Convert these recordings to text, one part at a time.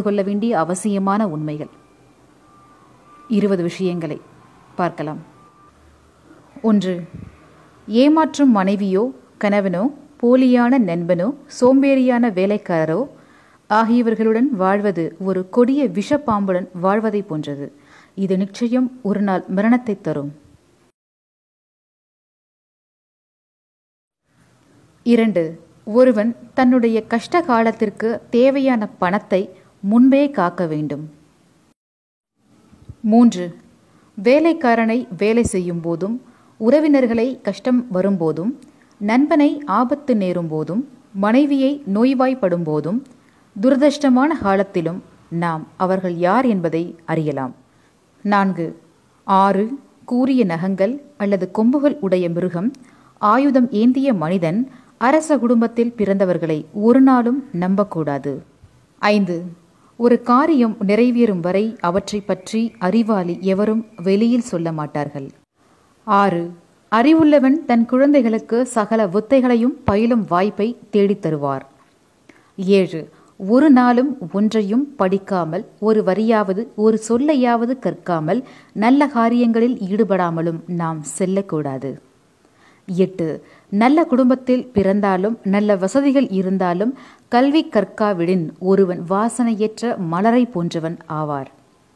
கொள்ள வேண்டிய அவசியமான உண்மைகள் இருபது விஷயங்களை பார்க்கலாம் ஒன்று ஏமாற்றும் மனைவியோ கணவனோ போலியான நண்பனோ சோம்பேறியான வேலைக்காரரோ ஆகியவர்களுடன் வாழ்வது ஒரு கொடிய விஷப்பாம்புடன் வாழ்வதை போன்றது இது நிச்சயம் ஒரு நாள் மரணத்தை தரும் இரண்டு ஒருவன் தன்னுடைய கஷ்ட காலத்திற்கு தேவையான பணத்தை முன்பே காக்க வேண்டும் மூன்று வேலைக்காரனை வேலை செய்யும் போதும் உறவினர்களை கஷ்டம் வரும்போதும் நண்பனை ஆபத்து நேரும் போதும் மனைவியை நோய்வாய்ப்படும் போதும் துரதிருஷ்டமான காலத்திலும் நாம் அவர்கள் யார் என்பதை அறியலாம் நான்கு ஆறு கூரிய நகங்கள் அல்லது கொம்புகள் உடைய மிருகம் ஆயுதம் ஏந்திய மனிதன் அரச குடும்பத்தில் பிறந்தவர்களை ஒரு நாளும் நம்பக்கூடாது ஐந்து ஒரு காரியம் நிறைவேறும் வரை அவற்றை பற்றி அறிவாளி எவரும் வெளியில் சொல்ல மாட்டார்கள் ஆறு அறிவுள்ளவன் தன் குழந்தைகளுக்கு சகல வித்தைகளையும் பயிலும் வாய்ப்பை தேடித் தருவார் ஏழு ஒரு நாளும் ஒன்றையும் படிக்காமல் ஒரு வரியாவது ஒரு சொல்லையாவது கற்காமல் நல்ல காரியங்களில் ஈடுபடாமலும் நாம் செல்லக்கூடாது எட்டு நல்ல குடும்பத்தில் பிறந்தாலும் நல்ல வசதிகள் இருந்தாலும் கல்வி கற்காவிடின் ஒருவன் வாசனையற்ற மலரை போன்றவன் ஆவார்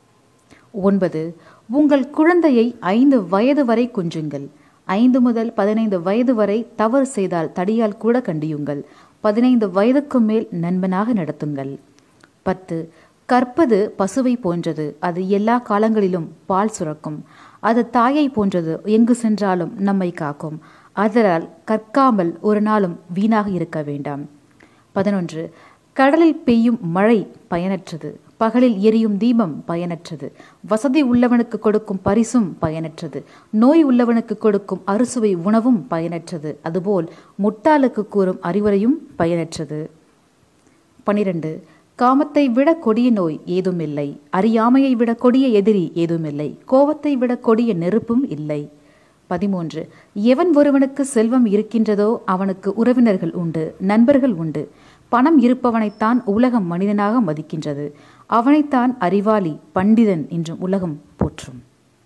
ஒன்பது உங்கள் குழந்தையை ஐந்து வயது வரை கொஞ்சுங்கள் ஐந்து முதல் பதினைந்து வயது வரை தவறு செய்தால் தடியால் கூட கண்டியுங்கள் பதினைந்து வயதுக்கு மேல் நண்பனாக நடத்துங்கள் பத்து கற்பது பசுவை போன்றது அது எல்லா காலங்களிலும் பால் சுரக்கும் அது தாயை போன்றது எங்கு சென்றாலும் நம்மை காக்கும் அதனால் கற்காமல் ஒரு நாளும் வீணாக இருக்க வேண்டாம் பதினொன்று கடலில் பெய்யும் மழை பயனற்றது பகலில் எரியும் தீபம் பயனற்றது வசதி உள்ளவனுக்கு கொடுக்கும் பரிசும் பயனற்றது நோய் உள்ளவனுக்கு கொடுக்கும் அறுசுவை உணவும் பயனற்றது அதுபோல் முட்டாளுக்கு கூறும் அறிவுரையும் பயனற்றது பனிரெண்டு காமத்தை விட கொடிய நோய் ஏதுமில்லை அறியாமையை விட கொடிய எதிரி ஏதுமில்லை கோபத்தை விட கொடிய நெருப்பும் இல்லை பதிமூன்று எவன் ஒருவனுக்கு செல்வம் இருக்கின்றதோ அவனுக்கு உறவினர்கள் உண்டு நண்பர்கள் உண்டு பணம் இருப்பவனைத்தான் உலகம் மனிதனாக மதிக்கின்றது அவனைத்தான் அறிவாளி பண்டிதன் என்றும் உலகம் போற்றும்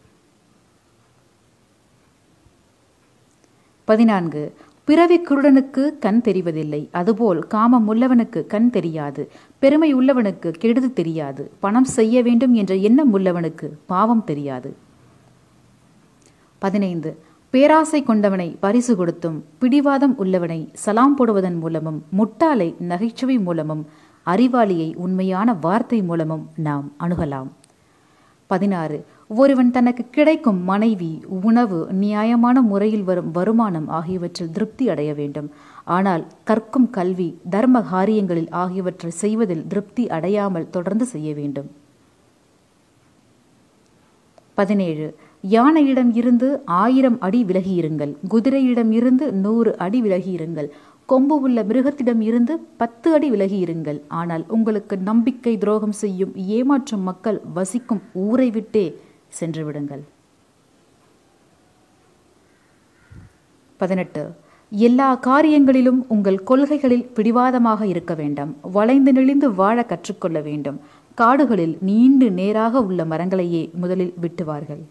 பதினான்கு பிறவி குருடனுக்கு கண் தெரிவதில்லை அதுபோல் காமம் உள்ளவனுக்கு கண் தெரியாது பெருமை உள்ளவனுக்கு கெடுது தெரியாது பணம் செய்ய வேண்டும் என்ற எண்ணம் உள்ளவனுக்கு பாவம் தெரியாது பதினைந்து பேராசை கொண்டவனை பரிசு கொடுத்தும் பிடிவாதம் உள்ளவனை சலாம் போடுவதன் மூலமும் முட்டாளை நகைச்சுவை மூலமும் அறிவாளியை உண்மையான வார்த்தை மூலமும் நாம் அணுகலாம் பதினாறு ஒருவன் தனக்கு கிடைக்கும் மனைவி உணவு நியாயமான முறையில் வரும் வருமானம் ஆகியவற்றில் திருப்தி அடைய வேண்டும் ஆனால் கற்கும் கல்வி தர்ம காரியங்களில் ஆகியவற்றை செய்வதில் திருப்தி அடையாமல் தொடர்ந்து செய்ய வேண்டும் பதினேழு யானையிடம் இருந்து ஆயிரம் அடி விலகியிருங்கள் குதிரையிடம் இருந்து நூறு அடி விலகியிருங்கள் கொம்பு உள்ள மிருகத்திடம் இருந்து பத்து அடி விலகியிருங்கள் ஆனால் உங்களுக்கு நம்பிக்கை துரோகம் செய்யும் ஏமாற்றும் மக்கள் வசிக்கும் ஊரை விட்டே சென்று விடுங்கள் பதினெட்டு எல்லா காரியங்களிலும் உங்கள் கொள்கைகளில் பிடிவாதமாக இருக்க வேண்டாம் வளைந்து நெளிந்து வாழ கற்றுக்கொள்ள வேண்டும் காடுகளில் நீண்டு நேராக உள்ள மரங்களையே முதலில் வெட்டுவார்கள்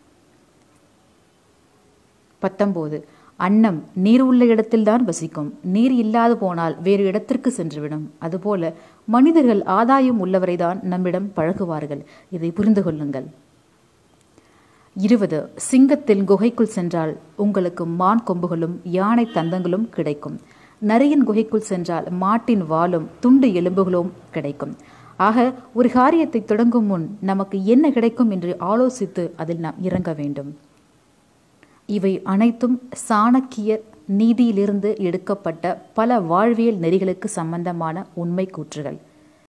பத்தொம்போது அன்னம் நீர் உள்ள இடத்தில்தான் வசிக்கும் நீர் இல்லாது போனால் வேறு இடத்திற்கு சென்றுவிடும் அதுபோல மனிதர்கள் ஆதாயம் உள்ளவரைதான் நம்மிடம் பழகுவார்கள் இதை புரிந்து கொள்ளுங்கள் இருபது சிங்கத்தில் குகைக்குள் சென்றால் உங்களுக்கு மான் கொம்புகளும் யானை தந்தங்களும் கிடைக்கும் நரியின் குகைக்குள் சென்றால் மாட்டின் வாலும் துண்டு எலும்புகளும் கிடைக்கும் ஆக ஒரு காரியத்தை தொடங்கும் முன் நமக்கு என்ன கிடைக்கும் என்று ஆலோசித்து அதில் நாம் இறங்க வேண்டும் இவை அனைத்தும் சாணக்கிய நீதியிலிருந்து எடுக்கப்பட்ட பல வாழ்வியல் நெறிகளுக்கு சம்பந்தமான உண்மை கூற்றுகள்